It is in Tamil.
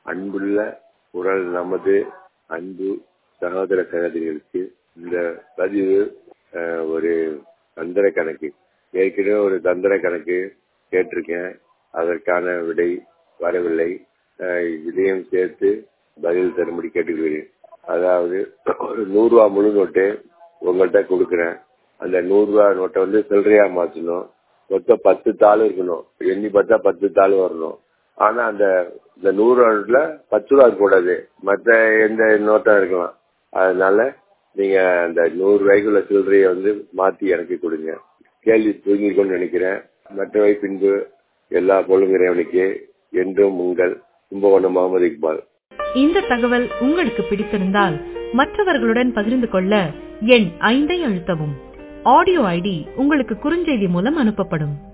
அன்புள்ள குரல் நமது அன்பு சகோதர சகோதரிகளுக்கு இந்த பதிவு அஹ், ஒரு தந்திர கணக்கு ஏற்கனவே ஒரு தந்திர கணக்கு கேட்டிருக்கேன் அதற்கான விடை வரவில்லை அஹ், இதையும் சேர்த்து பதில் தரும்படி கேட்டுக்கிறேன் அதாவது ஒரு நூறு ரூபா முழு நோட்டு உங்கள்கிட்ட கொடுக்குறேன் அந்த நூறு ரூபா நோட்டை வந்து சில்லறையா மாற்றணும் மொத்தம் பத்து தாள் இருக்கணும் எண்ணி பார்த்தா பத்து தாள் வரணும் ஆனா அந்த இந்த நூறு ரூபாய்ல பத்து ரூபா கூடாது மற்ற எந்த நோட்டம் இருக்கலாம் அதனால நீங்க அந்த நூறு ரூபாய்க்குள்ள சில்லறையை வந்து மாத்தி எனக்கு கொடுங்க கேள்வி தூங்கிக்கொண்டு நினைக்கிறேன் மற்றவை பின்பு எல்லா பொருளும் இறைவனுக்கு என்றும் உங்கள் கும்பகோணம் முகமது இக்பால் இந்த தகவல் உங்களுக்கு பிடித்திருந்தால் மற்றவர்களுடன் பகிர்ந்து கொள்ள எண் ஐந்தை அழுத்தவும் ஆடியோ ஐடி உங்களுக்கு குறுஞ்செய்தி மூலம் அனுப்பப்படும்